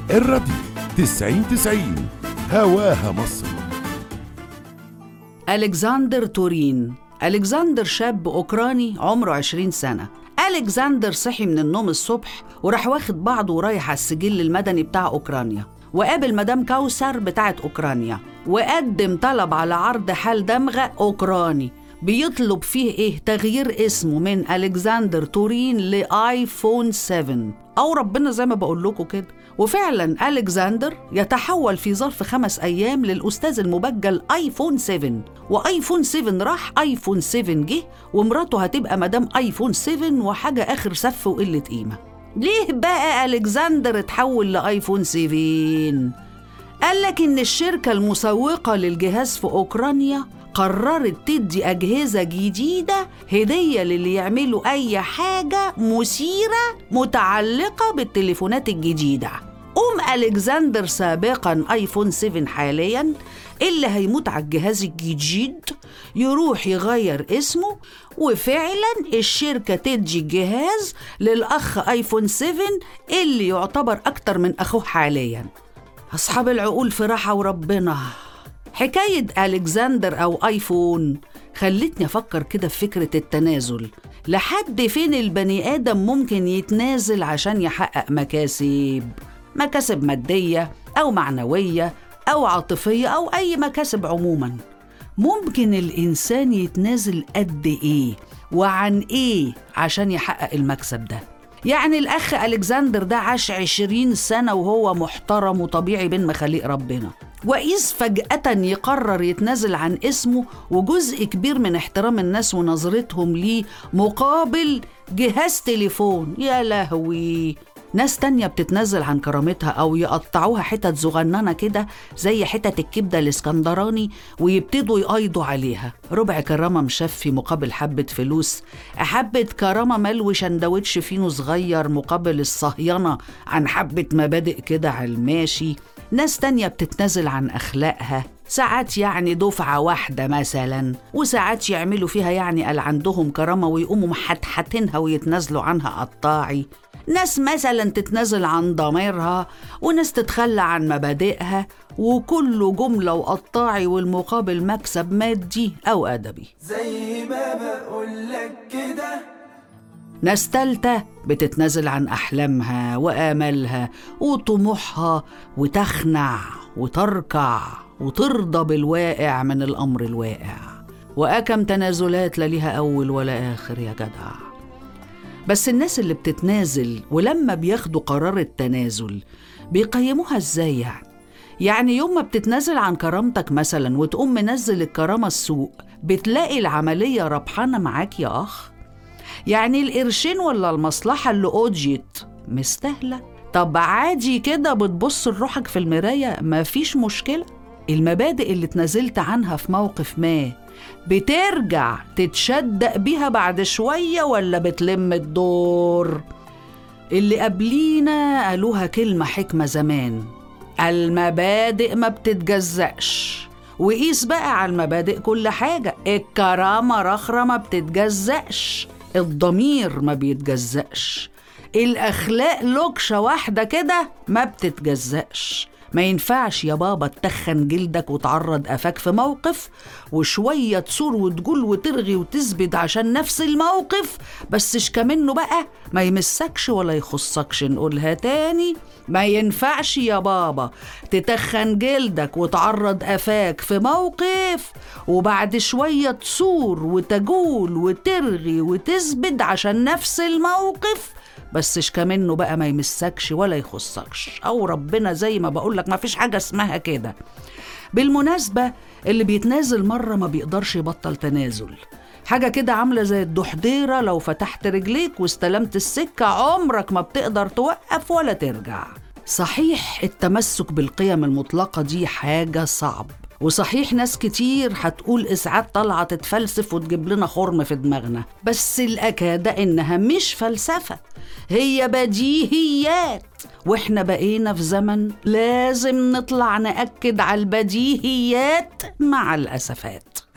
الراديو تسعين تسعين هواها مصر ألكسندر تورين ألكسندر شاب أوكراني عمره 20 سنة ألكسندر صحي من النوم الصبح وراح واخد بعضه ورايح على السجل المدني بتاع أوكرانيا وقابل مدام كوثر بتاعت أوكرانيا وقدم طلب على عرض حال دمغة أوكراني بيطلب فيه إيه تغيير اسمه من ألكسندر تورين لآيفون 7 أو ربنا زي ما بقول لكم كده وفعلا ألكسندر يتحول في ظرف خمس أيام للأستاذ المبجل آيفون 7 وآيفون 7 راح آيفون 7 جه ومراته هتبقى مدام آيفون 7 وحاجة آخر سف وقلة قيمة ليه بقى ألكسندر اتحول لآيفون 7؟ قال لك إن الشركة المسوقة للجهاز في أوكرانيا قررت تدي أجهزة جديدة هدية للي يعملوا أي حاجة مثيرة متعلقة بالتليفونات الجديدة أم ألكسندر سابقا آيفون 7 حاليا اللي هيموت على الجهاز الجديد يروح يغير اسمه وفعلا الشركة تدي الجهاز للأخ آيفون 7 اللي يعتبر أكتر من أخوه حاليا أصحاب العقول في راحة وربنا حكاية ألكسندر أو آيفون خلتني أفكر كده في فكرة التنازل لحد فين البني آدم ممكن يتنازل عشان يحقق مكاسب مكاسب مادية أو معنوية أو عاطفية أو أي مكاسب عموما ممكن الإنسان يتنازل قد إيه وعن إيه عشان يحقق المكسب ده يعني الأخ ألكسندر ده عاش عشرين سنة وهو محترم وطبيعي بين مخاليق ربنا وإذ فجأة يقرر يتنازل عن اسمه وجزء كبير من احترام الناس ونظرتهم ليه مقابل جهاز تليفون يا لهوي ناس تانية بتتنازل عن كرامتها أو يقطعوها حتت صغننة كده زي حتت الكبدة الاسكندراني ويبتدوا يقايضوا عليها ربع كرامة مشفي مقابل حبة فلوس حبة كرامة ملوي شندوتش فينو صغير مقابل الصهينة عن حبة مبادئ كده على الماشي ناس تانية بتتنازل عن أخلاقها ساعات يعني دفعة واحدة مثلا وساعات يعملوا فيها يعني قال عندهم كرامة ويقوموا محتحتينها ويتنازلوا عنها قطاعي ناس مثلا تتنازل عن ضميرها وناس تتخلى عن مبادئها وكله جملة وقطاعي والمقابل مكسب مادي أو أدبي زي ما بقولك كده ناس تالتة بتتنازل عن أحلامها وآمالها وطموحها وتخنع وتركع وترضى بالواقع من الأمر الواقع وأكم تنازلات لا ليها أول ولا آخر يا جدع بس الناس اللي بتتنازل ولما بياخدوا قرار التنازل بيقيموها ازاي يعني يعني يوم ما بتتنازل عن كرامتك مثلا وتقوم منزل الكرامة السوق بتلاقي العملية ربحانة معاك يا أخ يعني القرشين ولا المصلحة اللي أوجيت مستاهلة طب عادي كده بتبص لروحك في المراية مفيش مشكلة المبادئ اللي اتنازلت عنها في موقف ما بترجع تتشدق بيها بعد شوية ولا بتلم الدور اللي قبلينا قالوها كلمة حكمة زمان المبادئ ما بتتجزأش وقيس بقى على المبادئ كل حاجة الكرامة رخرة ما بتتجزأش الضمير ما بيتجزأش الأخلاق لوكشة واحدة كده ما بتتجزأش ما ينفعش يا بابا تتخن جلدك وتعرض قفاك في موقف وشوية تصور وتقول وترغي وتثبت عشان نفس الموقف بس اشكى منه بقى ما يمسكش ولا يخصكش نقولها تاني ما ينفعش يا بابا تتخن جلدك وتعرض قفاك في موقف وبعد شوية تصور وتجول وترغي وتثبت عشان نفس الموقف بس اشكى منه بقى ما يمسكش ولا يخصكش او ربنا زي ما بقولك ما فيش حاجة اسمها كده بالمناسبة اللي بيتنازل مرة ما بيقدرش يبطل تنازل حاجة كده عاملة زي الدحديرة لو فتحت رجليك واستلمت السكة عمرك ما بتقدر توقف ولا ترجع صحيح التمسك بالقيم المطلقة دي حاجة صعب وصحيح ناس كتير هتقول إسعاد طالعة تتفلسف وتجيب لنا خرم في دماغنا بس الأكاد إنها مش فلسفة هي بديهيات واحنا بقينا في زمن لازم نطلع نأكد على البديهيات مع الأسفات